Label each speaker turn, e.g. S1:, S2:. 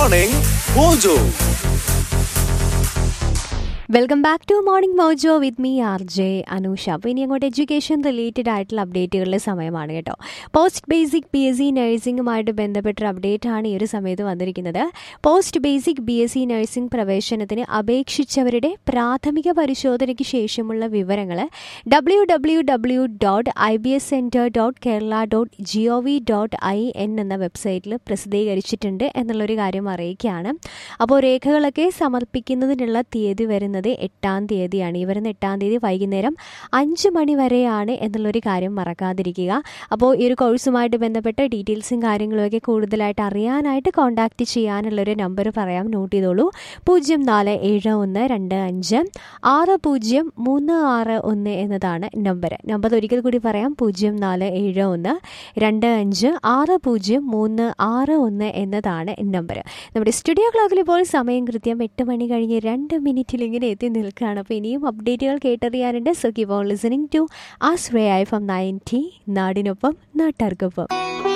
S1: Morning Mojo.
S2: Welcome back to morning mojo with me R J Anusha അപ്പോൾ ഇനി അങ്ങോട്ട് education related ആയിട്ടുള്ള അപ്ഡേറ്റുകളുടെ സമയമാണ് കേട്ടോ post basic P S C നഴ്സിംഗുമായിട്ട് ബന്ധപ്പെട്ടൊരു അപ്ഡേറ്റ് ആണ് ഈ ഒരു സമയത്ത് വന്നിരിക്കുന്നത് post basic B S C nursing പ്രവേശനത്തിന് അപേക്ഷിച്ചവരുടെ പ്രാഥമിക പരിശോധനയ്ക്ക് ശേഷമുള്ള വിവരങ്ങൾ W W W dot I B S centre dot Kerala dot G O V dot I N എന്ന വെബ്സൈറ്റിൽ പ്രസിദ്ധീകരിച്ചിട്ടുണ്ട് എന്നുള്ളൊരു കാര്യം അറിയിക്കുകയാണ് അപ്പോൾ രേഖകളൊക്കെ സമർപ്പിക്കുന്നതിനുള്ള തീയതി വരുന്നത് എട്ടാം തീയതിയാണ് ഈ വരുന്ന എട്ടാം തീയതി വൈകുന്നേരം അഞ്ച് മണി വരെയാണ് എന്നുള്ളൊരു കാര്യം മറക്കാതിരിക്കുക അപ്പോൾ ഈ ഒരു കോഴ്സുമായിട്ട് ബന്ധപ്പെട്ട ഡീറ്റെയിൽസും കാര്യങ്ങളുമൊക്കെ കൂടുതലായിട്ട് അറിയാനായിട്ട് കോൺടാക്റ്റ് ചെയ്യാനുള്ളൊരു നമ്പർ പറയാം നോട്ട് ചെയ്തോളൂ പൂജ്യം നാല് ഏഴ് ഒന്ന് രണ്ട് അഞ്ച് ആറ് പൂജ്യം മൂന്ന് ആറ് ഒന്ന് എന്നതാണ് നമ്പർ നമ്പർ ഒരിക്കൽ കൂടി പറയാം പൂജ്യം നാല് ഏഴ് ഒന്ന് രണ്ട് അഞ്ച് ആറ് പൂജ്യം മൂന്ന് ആറ് ഒന്ന് എന്നതാണ് നമ്പർ നമ്മുടെ സ്റ്റുഡിയോ ക്ലോക്കിൽ ഇപ്പോൾ സമയം കൃത്യം എട്ട് മണി കഴിഞ്ഞ് രണ്ട് മിനിറ്റിൽ ഇങ്ങനെ എത്തി നിൽക്കുകയാണ് അപ്പോൾ ഇനിയും അപ്ഡേറ്റുകൾ കേട്ടറിയാനുണ്ട് so keep on listening to us ray I from ninety നാടിനൊപ്പം നാട്ടാർക്കൊപ്പം